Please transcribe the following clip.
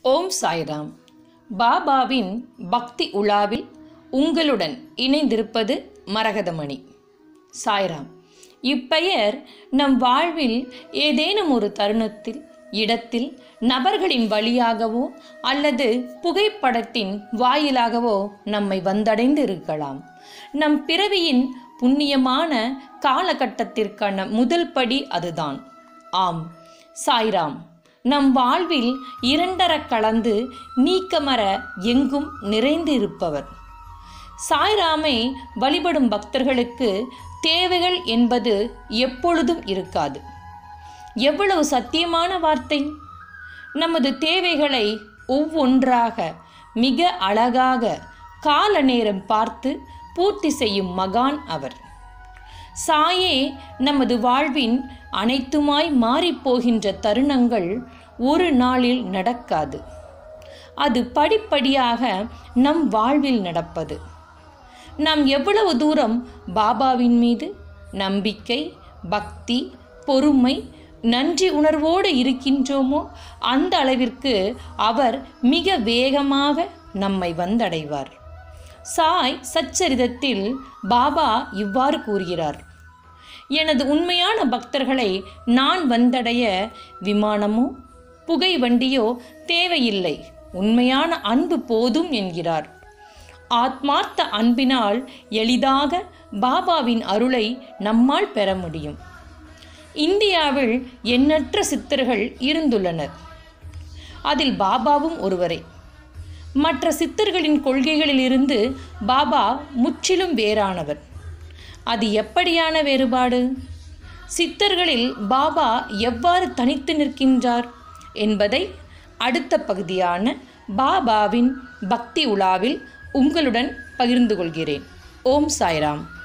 ஓம் சாய்ராம் பாபாவின் பக்தி உலாவில் உங்களுடன் இணைந்திருப்பது மரகதமணி சாய்ராம் இப்பெயர் நம் வாழ்வில் ஏதேனும் ஒரு தருணத்தில் இடத்தில் நபர்களின் வழியாகவோ அல்லது புகைப்படத்தின் வாயிலாகவோ நம்மை வந்தடைந்து இருக்கலாம் நம் பிறவியின் புண்ணியமான காலகட்டத்திற்கான முதல் படி அதுதான் ஆம் சாய்ராம் நம் வாழ்வில் இரண்டர கலந்து நீக்கமர எங்கும் நிறைந்து இருப்பவர் சாய்ராமை வழிபடும் பக்தர்களுக்கு தேவைகள் என்பது எப்பொழுதும் இருக்காது எவ்வளவு சத்தியமான வார்த்தை நமது தேவைகளை ஒவ்வொன்றாக மிக அழகாக கால நேரம் பார்த்து பூர்த்தி செய்யும் மகான் அவர் சாயே நமது வாழ்வின் அனைத்துமாய் மாறிப்போகின்ற தருணங்கள் ஒரு நாளில் நடக்காது அது படிப்படியாக நம் வாழ்வில் நடப்பது நாம் எவ்வளவு தூரம் பாபாவின் மீது நம்பிக்கை பக்தி பொறுமை நன்றி உணர்வோடு இருக்கின்றோமோ அந்த அளவிற்கு அவர் மிக வேகமாக நம்மை வந்தடைவார் சாய் சச்சரிதத்தில் பாபா இவ்வாறு கூறுகிறார் எனது உண்மையான பக்தர்களை நான் வந்தடைய விமானமோ புகை வண்டியோ தேவையில்லை உண்மையான அன்பு போதும் என்கிறார் ஆத்மார்த்த அன்பினால் எளிதாக பாபாவின் அருளை நம்மால் பெற முடியும் இந்தியாவில் எண்ணற்ற சித்தர்கள் இருந்துள்ளனர் அதில் பாபாவும் ஒருவரே மற்ற சித்தர்களின் கொள்கைகளிலிருந்து பாபா முற்றிலும் வேறானவர் அது எப்படியான வேறுபாடு சித்தர்களில் பாபா எவ்வாறு தனித்து நிற்கின்றார் என்பதை அடுத்த பகுதியான பாபாவின் பக்தி உலாவில் உங்களுடன் பகிர்ந்து கொள்கிறேன் ஓம் சாய்ராம்